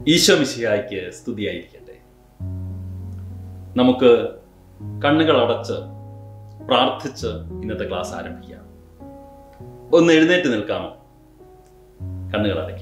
ഈശോ മിശിഹായ്ക്ക് സ്തുതിയായിരിക്കട്ടെ നമുക്ക് കണ്ണുകൾ അടച്ച് പ്രാർത്ഥിച്ച് ഇന്നത്തെ ക്ലാസ് ആരംഭിക്കാം ഒന്ന് എഴുന്നേറ്റ് നിൽക്കാമോ കണ്ണുകൾ അടയ്ക്കും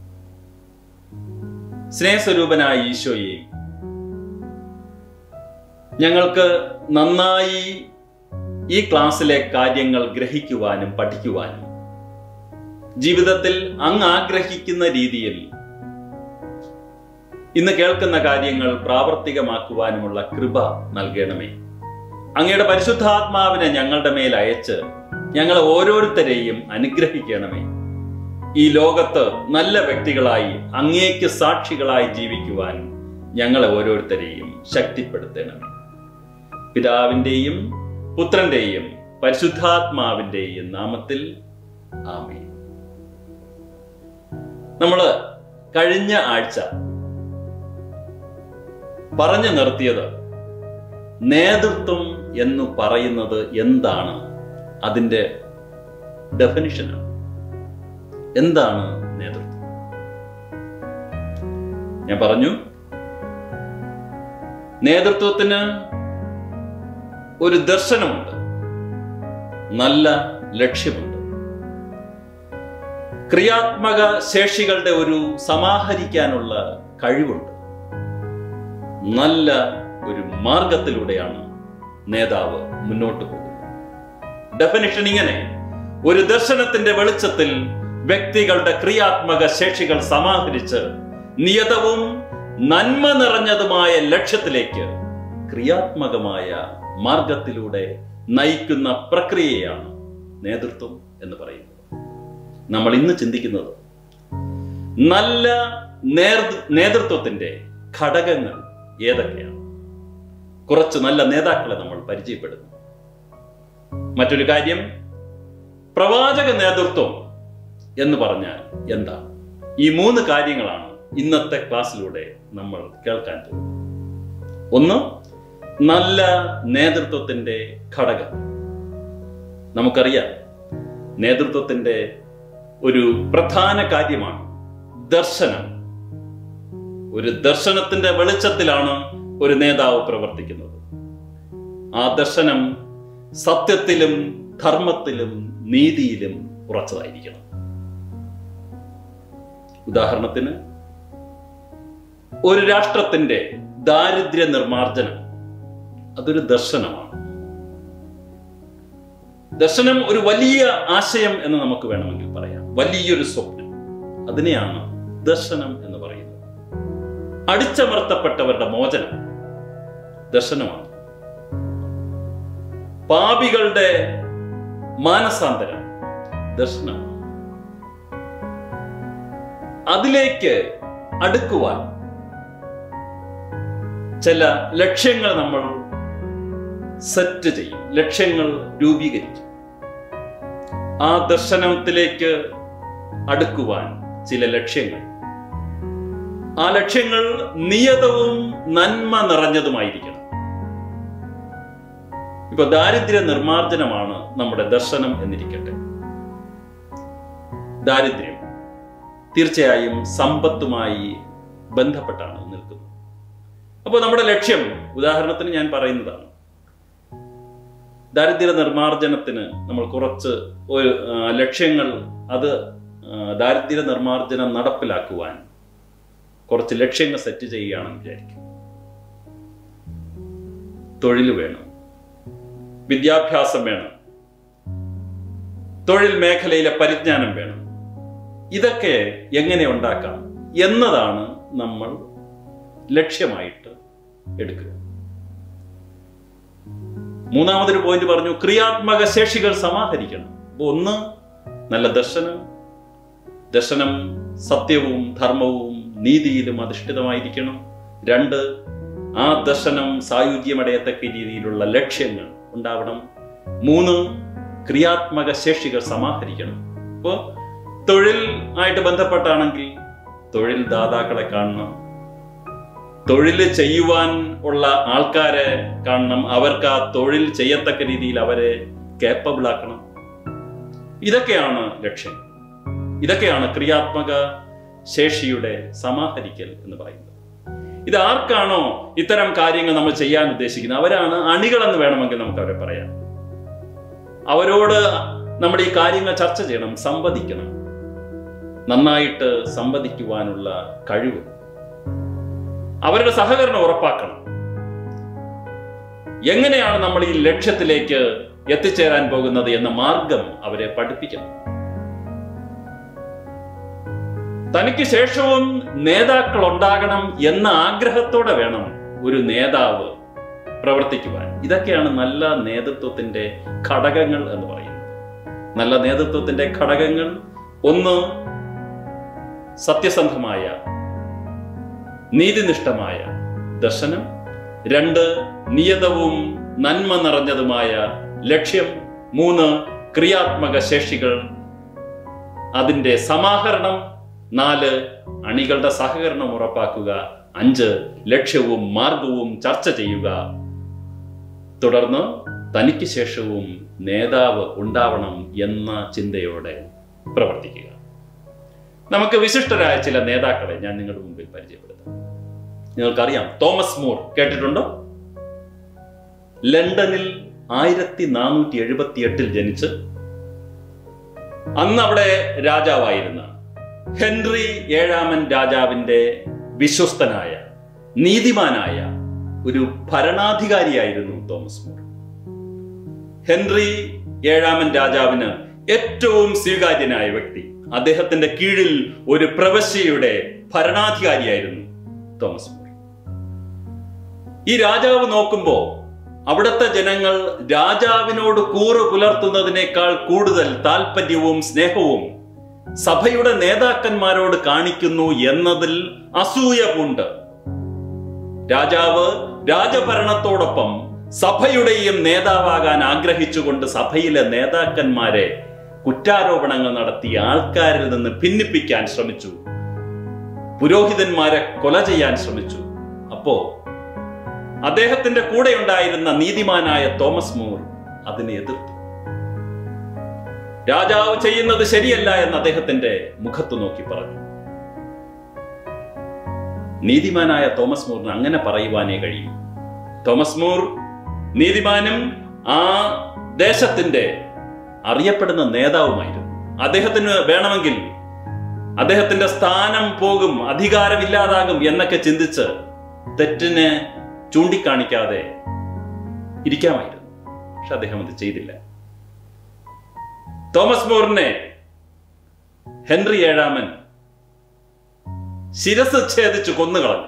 സ്നേഹസ്വരൂപനായ ഈശോയെ ഞങ്ങൾക്ക് നന്നായി ഈ ക്ലാസ്സിലെ കാര്യങ്ങൾ ഗ്രഹിക്കുവാനും പഠിക്കുവാനും ജീവിതത്തിൽ അങ്ങ് ആഗ്രഹിക്കുന്ന രീതിയിൽ ഇന്ന് കേൾക്കുന്ന കാര്യങ്ങൾ പ്രാവർത്തികമാക്കുവാനുമുള്ള കൃപ നൽകണമേ അങ്ങയുടെ പരിശുദ്ധാത്മാവിനെ ഞങ്ങളുടെ മേൽ അയച്ച് ഞങ്ങളെ ഓരോരുത്തരെയും അനുഗ്രഹിക്കണമേ ഈ ലോകത്ത് നല്ല വ്യക്തികളായി അങ്ങേക്ക് സാക്ഷികളായി ജീവിക്കുവാൻ ഞങ്ങളെ ഓരോരുത്തരെയും ശക്തിപ്പെടുത്തണമേ പിതാവിൻ്റെയും പുത്രന്റെയും പരിശുദ്ധാത്മാവിൻ്റെയും നാമത്തിൽ ആമേ നമ്മൾ കഴിഞ്ഞ ആഴ്ച പറഞ്ഞു നിർത്തിയത് നേതൃത്വം എന്ന് പറയുന്നത് എന്താണ് അതിൻ്റെ ഡെഫിനിഷനാണ് എന്താണ് നേതൃത്വം ഞാൻ പറഞ്ഞു നേതൃത്വത്തിന് ഒരു ദർശനമുണ്ട് നല്ല ലക്ഷ്യമുണ്ട് ക്രിയാത്മക ശേഷികളുടെ ഒരു സമാഹരിക്കാനുള്ള കഴിവുണ്ട് നല്ല ഒരു മാർഗത്തിലൂടെയാണ് നേതാവ് മുന്നോട്ട് പോകുന്നത് ഡെഫിനിഷൻ ഇങ്ങനെ ഒരു ദർശനത്തിന്റെ വെളിച്ചത്തിൽ വ്യക്തികളുടെ ക്രിയാത്മക ശേഷികൾ സമാഹരിച്ച് നിയതവും നന്മ നിറഞ്ഞതുമായ ലക്ഷ്യത്തിലേക്ക് ക്രിയാത്മകമായ മാർഗത്തിലൂടെ നയിക്കുന്ന പ്രക്രിയയാണ് നേതൃത്വം എന്ന് പറയുന്നത് നമ്മൾ ഇന്ന് ചിന്തിക്കുന്നത് നല്ല നേതൃത്വത്തിന്റെ ഘടകങ്ങൾ ഏതൊക്കെയാണ് കുറച്ച് നല്ല നേതാക്കളെ നമ്മൾ പരിചയപ്പെടുന്നു മറ്റൊരു കാര്യം പ്രവാചക നേതൃത്വം എന്ന് പറഞ്ഞാൽ എന്താണ് ഈ മൂന്ന് കാര്യങ്ങളാണ് ഇന്നത്തെ ക്ലാസ്സിലൂടെ നമ്മൾ കേൾക്കാൻ പോകുന്നത് ഒന്ന് നല്ല നേതൃത്വത്തിന്റെ ഘടകം നമുക്കറിയാം നേതൃത്വത്തിന്റെ ഒരു പ്രധാന കാര്യമാണ് ദർശനം ഒരു ദർശനത്തിന്റെ വെളിച്ചത്തിലാണ് ഒരു നേതാവ് പ്രവർത്തിക്കുന്നത് ആ ദർശനം സത്യത്തിലും ധർമ്മത്തിലും നീതിയിലും ഉറച്ചതായിരിക്കണം ഉദാഹരണത്തിന് ഒരു രാഷ്ട്രത്തിന്റെ ദാരിദ്ര്യ നിർമാർജനം അതൊരു ദർശനമാണ് ദർശനം ഒരു വലിയ ആശയം എന്ന് നമുക്ക് വേണമെങ്കിൽ പറയാം വലിയൊരു സ്വപ്നം അതിനെയാണ് ദർശനം എന്ന് പറയുന്നത് അടിച്ചമർത്തപ്പെട്ടവരുടെ മോചനം ദർശനമാണ് പാപികളുടെ മാനസാന്തരം ദർശനമാണ് അതിലേക്ക് അടുക്കുവാൻ ചില ലക്ഷ്യങ്ങൾ നമ്മൾ സെറ്റ് ചെയ്യും ലക്ഷ്യങ്ങൾ രൂപീകരിക്കും ആ ദർശനത്തിലേക്ക് അടുക്കുവാൻ ചില ലക്ഷ്യങ്ങൾ ആ ലക്ഷ്യങ്ങൾ നിയതവും നന്മ നിറഞ്ഞതുമായിരിക്കണം ഇപ്പൊ ദാരിദ്ര്യ നിർമാർജനമാണ് നമ്മുടെ ദർശനം എന്നിരിക്കട്ടെ ദാരിദ്ര്യം തീർച്ചയായും സമ്പത്തുമായി ബന്ധപ്പെട്ടാണ് നിൽക്കുന്നത് അപ്പോൾ നമ്മുടെ ലക്ഷ്യം ഉദാഹരണത്തിന് ഞാൻ പറയുന്നതാണ് ദാരിദ്ര്യ നിർമാർജനത്തിന് നമ്മൾ കുറച്ച് ഒരു ലക്ഷ്യങ്ങൾ അത് ദാരിദ്ര്യ നിർമാർജനം നടപ്പിലാക്കുവാൻ കുറച്ച് ലക്ഷ്യങ്ങൾ സെറ്റ് ചെയ്യുകയാണെന്ന് വിചാരിക്കും തൊഴിൽ വേണം വിദ്യാഭ്യാസം വേണം തൊഴിൽ മേഖലയിലെ പരിജ്ഞാനം വേണം ഇതൊക്കെ എങ്ങനെ ഉണ്ടാക്കാം എന്നതാണ് നമ്മൾ ലക്ഷ്യമായിട്ട് എടുക്കുക മൂന്നാമതൊരു പോയിന്റ് പറഞ്ഞു ക്രിയാത്മക ശേഷികൾ സമാഹരിക്കണം അപ്പൊ ഒന്ന് നല്ല ദർശനം ദർശനം സത്യവും ധർമ്മവും നീതിയിലും അധിഷ്ഠിതമായിരിക്കണം രണ്ട് ആ ദർശനം സായുജ്യമടയത്തക്ക രീതിയിലുള്ള ലക്ഷ്യങ്ങൾ ഉണ്ടാവണം മൂന്ന് ക്രിയാത്മക ശേഷികൾ സമാഹരിക്കണം അപ്പോൾ തൊഴിൽ ആയിട്ട് ബന്ധപ്പെട്ടാണെങ്കിൽ തൊഴിൽ ദാതാക്കളെ കാണണം തൊഴിൽ ചെയ്യുവാൻ ഉള്ള ആൾക്കാരെ കാണണം അവർക്ക് ആ തൊഴിൽ ചെയ്യത്തക്ക രീതിയിൽ അവരെ കേപ്പബിൾ ആക്കണം ഇതൊക്കെയാണ് ലക്ഷ്യം ഇതൊക്കെയാണ് ക്രിയാത്മക ശേഷിയുടെ സമാഹരിക്കൽ എന്ന് പറയുന്നത് ഇത് ആർക്കാണോ ഇത്തരം കാര്യങ്ങൾ നമ്മൾ ചെയ്യാൻ ഉദ്ദേശിക്കുന്നത് അവരാണ് അണികളെന്ന് വേണമെങ്കിൽ നമുക്ക് അവരെ പറയാം അവരോട് നമ്മൾ ഈ കാര്യങ്ങൾ ചർച്ച ചെയ്യണം സംവദിക്കണം നന്നായിട്ട് സംവദിക്കുവാനുള്ള കഴിവ് അവരുടെ സഹകരണം ഉറപ്പാക്കണം എങ്ങനെയാണ് നമ്മൾ ഈ ലക്ഷ്യത്തിലേക്ക് എത്തിച്ചേരാൻ പോകുന്നത് എന്ന മാർഗം അവരെ പഠിപ്പിക്കണം തനിക്ക് ശേഷവും നേതാക്കൾ ഉണ്ടാകണം എന്ന ആഗ്രഹത്തോടെ വേണം ഒരു നേതാവ് പ്രവർത്തിക്കുവാൻ ഇതൊക്കെയാണ് നല്ല നേതൃത്വത്തിന്റെ ഘടകങ്ങൾ എന്ന് പറയുന്നത് നല്ല നേതൃത്വത്തിന്റെ ഘടകങ്ങൾ ഒന്ന് സത്യസന്ധമായ നീതിനിഷ്ഠമായ ദർശനം രണ്ട് നിയതവും നന്മ നിറഞ്ഞതുമായ ലക്ഷ്യം മൂന്ന് ക്രിയാത്മക ശേഷികൾ അതിന്റെ സമാഹരണം നാല് അണികളുടെ സഹകരണം ഉറപ്പാക്കുക അഞ്ച് ലക്ഷ്യവും മാർഗവും ചർച്ച ചെയ്യുക തുടർന്ന് തനിക്ക് ശേഷവും നേതാവ് ഉണ്ടാവണം എന്ന ചിന്തയോടെ പ്രവർത്തിക്കുക നമുക്ക് വിശിഷ്ടരായ ചില നേതാക്കളെ ഞാൻ നിങ്ങളുടെ മുമ്പിൽ പരിചയപ്പെടുത്താം നിങ്ങൾക്കറിയാം തോമസ് മൂർ കേട്ടിട്ടുണ്ടോ ലണ്ടനിൽ ആയിരത്തി നാനൂറ്റി എഴുപത്തി എട്ടിൽ ജനിച്ച് അന്ന് അവിടെ രാജാവായിരുന്ന ഹെൻറി ഏഴാമൻ രാജാവിന്റെ വിശ്വസ്തനായ നീതിമാനായ ഒരു ഭരണാധികാരിയായിരുന്നു തോമസ് മൂർ ഹെൻറി ഏഴാമൻ രാജാവിന് ഏറ്റവും സ്വീകാര്യനായ വ്യക്തി അദ്ദേഹത്തിന്റെ കീഴിൽ ഒരു പ്രവശ്യയുടെ ഭരണാധികാരിയായിരുന്നു തോമസ് മൂർ ഈ രാജാവ് നോക്കുമ്പോ അവിടുത്തെ ജനങ്ങൾ രാജാവിനോട് കൂറ് പുലർത്തുന്നതിനേക്കാൾ കൂടുതൽ താല്പര്യവും സ്നേഹവും സഭയുടെ നേതാക്കന്മാരോട് കാണിക്കുന്നു എന്നതിൽ അസൂയ പൂണ്ട് രാജാവ് രാജഭരണത്തോടൊപ്പം സഭയുടെയും നേതാവാകാൻ ആഗ്രഹിച്ചുകൊണ്ട് സഭയിലെ നേതാക്കന്മാരെ കുറ്റാരോപണങ്ങൾ നടത്തി ആൾക്കാരിൽ നിന്ന് ഭിന്നിപ്പിക്കാൻ ശ്രമിച്ചു പുരോഹിതന്മാരെ കൊല ചെയ്യാൻ ശ്രമിച്ചു അപ്പോ അദ്ദേഹത്തിന്റെ കൂടെ ഉണ്ടായിരുന്ന നീതിമാനായ തോമസ് മൂർ അതിനെ എതിർത്തു രാജാവ് ചെയ്യുന്നത് ശരിയല്ല എന്ന് അദ്ദേഹത്തിന്റെ മുഖത്ത് നോക്കി പറഞ്ഞു നീതിമാനായ തോമസ് മൂറിന് അങ്ങനെ പറയുവാനേ കഴിയും തോമസ് മൂർ നീതിമാനും ആ ദേശത്തിന്റെ അറിയപ്പെടുന്ന നേതാവുമായിരുന്നു അദ്ദേഹത്തിന് വേണമെങ്കിൽ അദ്ദേഹത്തിന്റെ സ്ഥാനം പോകും അധികാരമില്ലാതാകും എന്നൊക്കെ ചിന്തിച്ച് തെറ്റിനെ ചൂണ്ടിക്കാണിക്കാതെ ഇരിക്കാമായിരുന്നു പക്ഷെ അദ്ദേഹം അത് ചെയ്തില്ല തോമസ് മോറിനെ ഹെൻറി ഏഴാമൻ ശിരസ് ഛേദിച്ച് കൊന്നുകളഞ്ഞു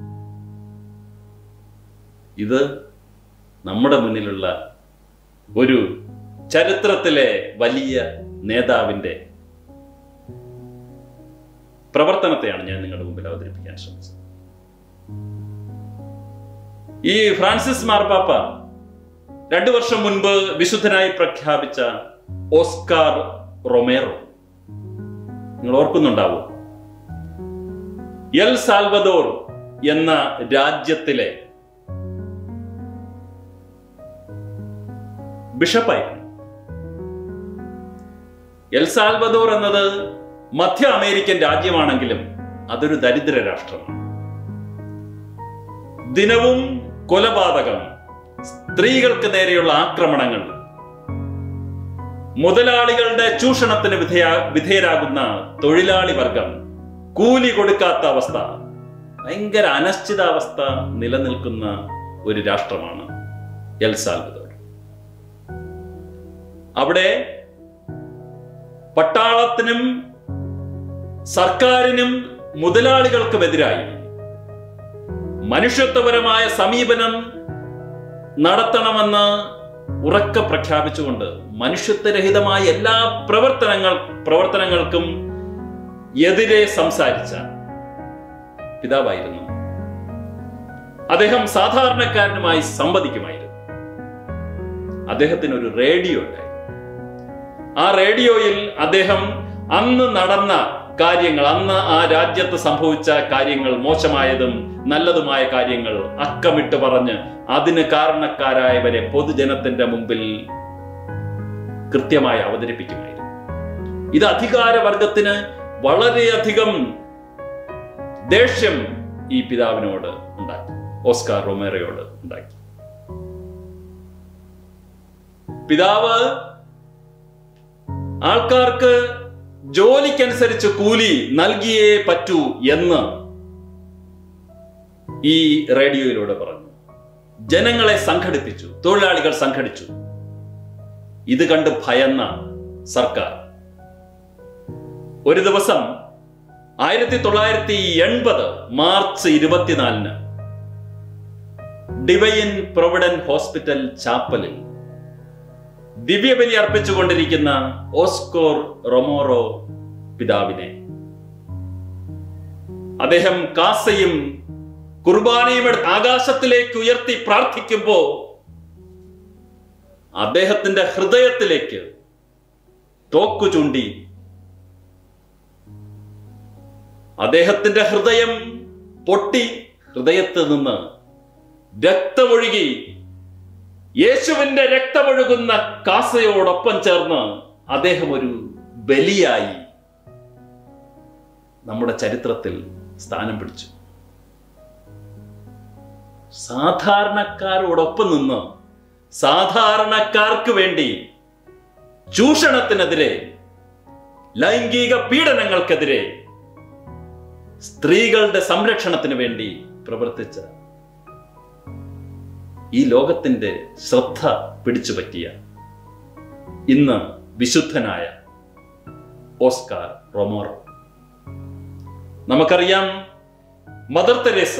ഇത് നമ്മുടെ മുന്നിലുള്ള ഒരു ചരിത്രത്തിലെ വലിയ നേതാവിന്റെ പ്രവർത്തനത്തെയാണ് ഞാൻ നിങ്ങളുടെ മുമ്പിൽ അവതരിപ്പിക്കാൻ ശ്രമിച്ചത് ഈ ഫ്രാൻസിസ് മാർപ്പാപ്പ രണ്ടു വർഷം മുൻപ് വിശുദ്ധനായി പ്രഖ്യാപിച്ച ഓസ്കാർ റൊമേറോ നിങ്ങൾ ഓർക്കുന്നുണ്ടാവും എൽ സാൽവദോർ എന്ന രാജ്യത്തിലെ ബിഷപ്പായിരുന്നു എൽ സാൽവദോർ എന്നത് മധ്യ അമേരിക്കൻ രാജ്യമാണെങ്കിലും അതൊരു ദരിദ്ര രാഷ്ട്രമാണ് ദിനവും കൊലപാതകം സ്ത്രീകൾക്ക് നേരെയുള്ള ആക്രമണങ്ങൾ മുതലാളികളുടെ ചൂഷണത്തിന് വിധേയ വിധേയരാകുന്ന തൊഴിലാളി വർഗം കൂലി കൊടുക്കാത്ത അവസ്ഥ ഭയങ്കര അനിശ്ചിതാവസ്ഥ നിലനിൽക്കുന്ന ഒരു രാഷ്ട്രമാണ് എൽ സാൽവദോർ അവിടെ പട്ടാളത്തിനും സർക്കാരിനും മുതലാളികൾക്കുമെതിരായി മനുഷ്യത്വപരമായ സമീപനം നടത്തണമെന്ന് ഉറക്കെ പ്രഖ്യാപിച്ചുകൊണ്ട് മനുഷ്യത്വരഹിതമായ എല്ലാ പ്രവർത്തനങ്ങൾ പ്രവർത്തനങ്ങൾക്കും എതിരെ സംസാരിച്ച പിതാവായിരുന്നു അദ്ദേഹം സാധാരണക്കാരനുമായി സംവദിക്കുമായിരുന്നു അദ്ദേഹത്തിന് ഒരു റേഡിയോ ഉണ്ടായി ആ റേഡിയോയിൽ അദ്ദേഹം അന്ന് നടന്ന കാര്യങ്ങൾ അന്ന് ആ രാജ്യത്ത് സംഭവിച്ച കാര്യങ്ങൾ മോശമായതും നല്ലതുമായ കാര്യങ്ങൾ അക്കമിട്ട് പറഞ്ഞ് അതിന് കാരണക്കാരായവരെ പൊതുജനത്തിന്റെ മുമ്പിൽ കൃത്യമായി അവതരിപ്പിക്കുമായിരുന്നു ഇത് അധികാരവർഗത്തിന് വളരെയധികം ദേഷ്യം ഈ പിതാവിനോട് ഉണ്ടാക്കി ഓസ്കാർ റൊമേറയോട് ഉണ്ടാക്കി പിതാവ് ആൾക്കാർക്ക് ജോലിക്കനുസരിച്ച് കൂലി നൽകിയേ പറ്റൂ എന്ന് ഈ റേഡിയോയിലൂടെ പറഞ്ഞു ജനങ്ങളെ സംഘടിപ്പിച്ചു തൊഴിലാളികൾ സംഘടിച്ചു ഇത് കണ്ട് ഭയന്ന സർക്കാർ ഒരു ദിവസം ആയിരത്തി തൊള്ളായിരത്തി എൺപത് മാർച്ച് ഇരുപത്തിനാലിന് ഡിവൈൻ പ്രൊവിഡൻ ഹോസ്പിറ്റൽ ചാപ്പലിൽ ദിവ്യബലി അർപ്പിച്ചുകൊണ്ടിരിക്കുന്ന ഓസ്കോർ റൊമോറോ പിതാവിനെ അദ്ദേഹം കാസയും കുർബാനയും എടുത്ത് ആകാശത്തിലേക്ക് ഉയർത്തി പ്രാർത്ഥിക്കുമ്പോ അദ്ദേഹത്തിന്റെ ഹൃദയത്തിലേക്ക് തോക്കു ചൂണ്ടി അദ്ദേഹത്തിന്റെ ഹൃദയം പൊട്ടി ഹൃദയത്തിൽ നിന്ന് രക്തമൊഴുകി യേശുവിന്റെ രക്തമൊഴുകുന്ന കാസയോടൊപ്പം ചേർന്ന് അദ്ദേഹം ഒരു ബലിയായി നമ്മുടെ ചരിത്രത്തിൽ സ്ഥാനം പിടിച്ചു സാധാരണക്കാരോടൊപ്പം നിന്ന് സാധാരണക്കാർക്ക് വേണ്ടി ചൂഷണത്തിനെതിരെ ലൈംഗിക പീഡനങ്ങൾക്കെതിരെ സ്ത്രീകളുടെ സംരക്ഷണത്തിന് വേണ്ടി പ്രവർത്തിച്ച ഈ ലോകത്തിന്റെ ശ്രദ്ധ പിടിച്ചു പറ്റിയ ഇന്ന് വിശുദ്ധനായ ഓസ്കാർ റൊമോറോ നമുക്കറിയാം മദർ തെരേസ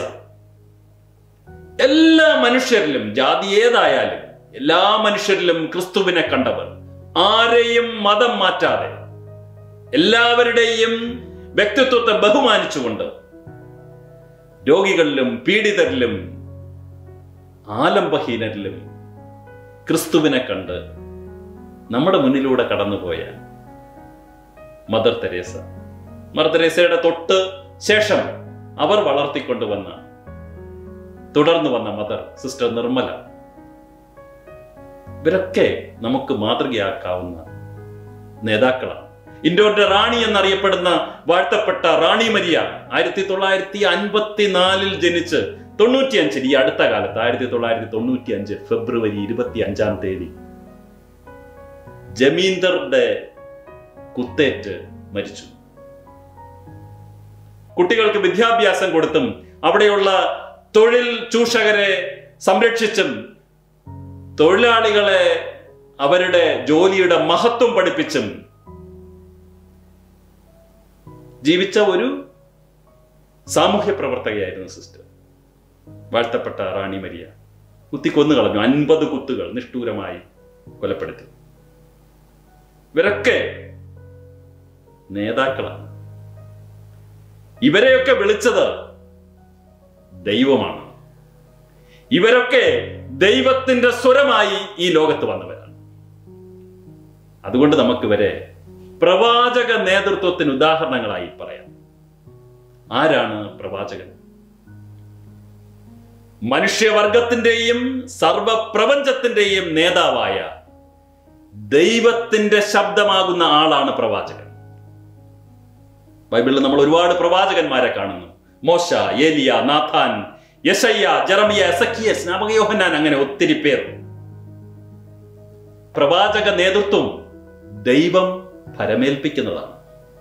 എല്ലാ മനുഷ്യരിലും ജാതി ഏതായാലും എല്ലാ മനുഷ്യരിലും ക്രിസ്തുവിനെ കണ്ടവർ ആരെയും മതം മാറ്റാതെ എല്ലാവരുടെയും വ്യക്തിത്വത്തെ ബഹുമാനിച്ചുകൊണ്ട് രോഗികളിലും പീഡിതരിലും ആലംബഹീനരിലും ക്രിസ്തുവിനെ കണ്ട് നമ്മുടെ മുന്നിലൂടെ കടന്നുപോയ മദർ തെരേസ മദർ തെരേസയുടെ തൊട്ട് ശേഷം അവർ വളർത്തിക്കൊണ്ടുവന്ന തുടർന്നു വന്ന മദർ സിസ്റ്റർ നിർമ്മല ഇവരൊക്കെ നമുക്ക് മാതൃകയാക്കാവുന്ന നേതാക്കളാണ് ഇൻഡോറിന്റെ റാണി എന്നറിയപ്പെടുന്ന വാഴ്ത്തപ്പെട്ട റാണി മരിയ ആയിരത്തി തൊള്ളായിരത്തി അൻപത്തിനാലിൽ ജനിച്ച് തൊണ്ണൂറ്റിയഞ്ചിൽ ഈ അടുത്ത കാലത്ത് ആയിരത്തി തൊള്ളായിരത്തി തൊണ്ണൂറ്റി അഞ്ച് ഫെബ്രുവരി ഇരുപത്തി അഞ്ചാം തീയതി ജമീന്ദറുടെ കുത്തേറ്റ് മരിച്ചു കുട്ടികൾക്ക് വിദ്യാഭ്യാസം കൊടുത്തും അവിടെയുള്ള തൊഴിൽ ചൂഷകരെ സംരക്ഷിച്ചും തൊഴിലാളികളെ അവരുടെ ജോലിയുടെ മഹത്വം പഠിപ്പിച്ചും ജീവിച്ച ഒരു സാമൂഹ്യ പ്രവർത്തകയായിരുന്നു സിസ്റ്റർ വാഴ്ത്തപ്പെട്ട റാണി മരിയ കുത്തി കൊന്നു കളഞ്ഞു അൻപത് കുത്തുകൾ നിഷ്ഠൂരമായി കൊലപ്പെടുത്തി ഇവരൊക്കെ നേതാക്കളാണ് ഇവരെയൊക്കെ വിളിച്ചത് ദൈവമാണ് ഇവരൊക്കെ ദൈവത്തിന്റെ സ്വരമായി ഈ ലോകത്ത് വന്നവരാണ് അതുകൊണ്ട് നമുക്ക് ഇവരെ പ്രവാചക നേതൃത്വത്തിന് ഉദാഹരണങ്ങളായി പറയാം ആരാണ് പ്രവാചകൻ മനുഷ്യവർഗത്തിന്റെയും സർവപ്രപഞ്ചത്തിന്റെയും നേതാവായ ദൈവത്തിന്റെ ശബ്ദമാകുന്ന ആളാണ് പ്രവാചകൻ ബൈബിളിൽ നമ്മൾ ഒരുപാട് പ്രവാചകന്മാരെ കാണുന്നു മോശ ഏലിയ നാഥാൻ യശയ്യ ജറമിയ എസക്കിയ സ്നാപകയോഹന്നാൻ അങ്ങനെ ഒത്തിരി പേർ പ്രവാചക നേതൃത്വം ദൈവം ഫലമേൽപ്പിക്കുന്നതാണ്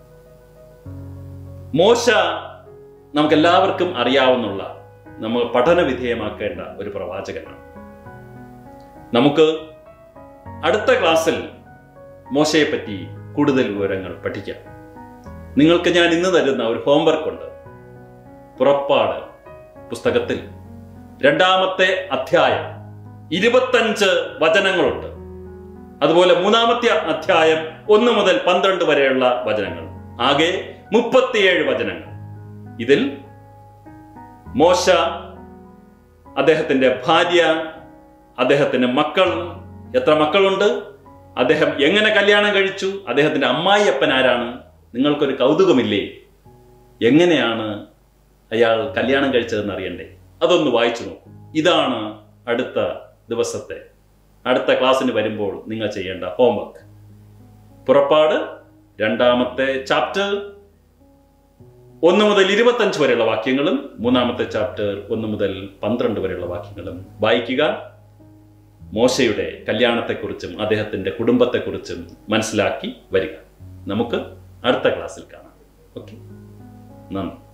മോശ നമുക്കെല്ലാവർക്കും അറിയാവുന്നുള്ള നമ്മൾ പഠന വിധേയമാക്കേണ്ട ഒരു പ്രവാചകനാണ് നമുക്ക് അടുത്ത ക്ലാസ്സിൽ മോശയെ പറ്റി കൂടുതൽ വിവരങ്ങൾ പഠിക്കാം നിങ്ങൾക്ക് ഞാൻ ഇന്ന് തരുന്ന ഒരു ഹോംവർക്ക് ഉണ്ട് പുറപ്പാട് പുസ്തകത്തിൽ രണ്ടാമത്തെ അധ്യായം ഇരുപത്തഞ്ച് വചനങ്ങളുണ്ട് അതുപോലെ മൂന്നാമത്തെ അധ്യായം ഒന്ന് മുതൽ പന്ത്രണ്ട് വരെയുള്ള വചനങ്ങൾ ആകെ മുപ്പത്തിയേഴ് വചനങ്ങൾ ഇതിൽ മോശ അദ്ദേഹത്തിന്റെ ഭാര്യ അദ്ദേഹത്തിന്റെ മക്കൾ എത്ര മക്കളുണ്ട് അദ്ദേഹം എങ്ങനെ കല്യാണം കഴിച്ചു അദ്ദേഹത്തിന്റെ അമ്മായിയപ്പൻ ആരാണ് നിങ്ങൾക്കൊരു കൗതുകമില്ലേ എങ്ങനെയാണ് അയാൾ കല്യാണം കഴിച്ചതെന്ന് അറിയണ്ടേ അതൊന്ന് വായിച്ചു നോക്കൂ ഇതാണ് അടുത്ത ദിവസത്തെ അടുത്ത ക്ലാസ്സിന് വരുമ്പോൾ നിങ്ങൾ ചെയ്യേണ്ട ഹോംവർക്ക് പുറപ്പാട് രണ്ടാമത്തെ ചാപ്റ്റർ ഒന്ന് മുതൽ ഇരുപത്തഞ്ച് വരെയുള്ള വാക്യങ്ങളും മൂന്നാമത്തെ ചാപ്റ്റർ ഒന്ന് മുതൽ പന്ത്രണ്ട് വരെയുള്ള വാക്യങ്ങളും വായിക്കുക മോശയുടെ കല്യാണത്തെക്കുറിച്ചും അദ്ദേഹത്തിൻ്റെ കുടുംബത്തെക്കുറിച്ചും മനസ്സിലാക്കി വരിക നമുക്ക് അടുത്ത ക്ലാസ്സിൽ കാണാം ഓക്കെ നന്ദി